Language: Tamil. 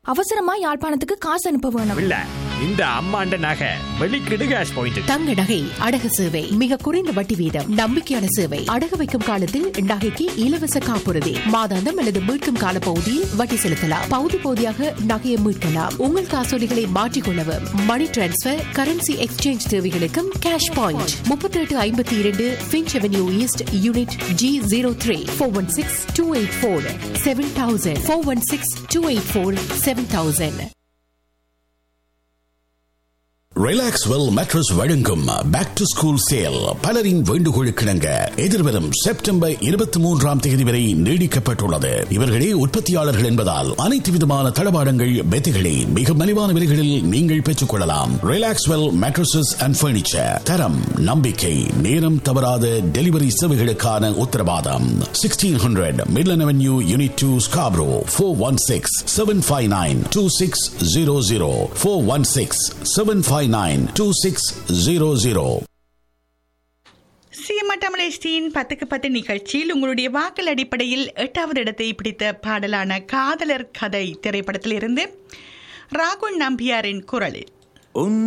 அவசரமா யாழ்ப்பாணத்துக்கு காசு அனுப்ப வேணும் இல்ல இந்த அம்மாண்ட நகை வெளிக்கிடு கேஷ் பாயிண்ட் தங்க நகை அடகு சேவை மிக குறைந்த வட்டி வீதம் நம்பிக்கையான சேவை அடகு வைக்கும் காலத்தில் நகைக்கு இலவச காப்புறுதி மாதாந்தம் அல்லது மீட்கும் கால பகுதியில் வட்டி செலுத்தலாம் பகுதி பகுதியாக நகையை மீட்கலாம் உங்கள் காசோலிகளை மாற்றிக்கொள்ளவும் மணி டிரான்ஸ்பர் கரன்சி எக்ஸ்சேஞ்ச் தேவைகளுக்கும் கேஷ் பாயிண்ட் முப்பத்தி எட்டு ஐம்பத்தி இரண்டு Finch Avenue East unit G zero three four one six two eight four seven thousand four one six two eight four seven thousand Relax Well mattress வழங்கும் பேக் டு ஸ்கூல் சேல் பலரின் வேண்டுகோளுக்கிணங்க எதிர்வரும் செப்டம்பர் இருபத்தி மூன்றாம் தேதி வரை நீடிக்கப்பட்டுள்ளது இவர்களே உற்பத்தியாளர்கள் என்பதால் அனைத்து விதமான தளபாடங்கள் பெத்திகளை மிக மலிவான விலைகளில் நீங்கள் பெற்றுக் கொள்ளலாம் relax well mattresses and furniture தரம் நம்பிக்கை நேரம் தவறாத டெலிவரி சேவைகளுக்கான உத்தரவாதம் sixteen hundred Midland Avenue unit two Scarborough four one six seven five nine two six zero zero four one six seven five nine two six zero zero CMR பத்துக்கு பத்து நிகழ்ச்சியில் உங்களுடைய வாக்கள் அடிப்படையில் எட்டாவது இடத்தை பிடித்த பாடலான காதலர் கதை திரைப்படத்திலிருந்து ராகுல் நம்பியாரின் குரலில்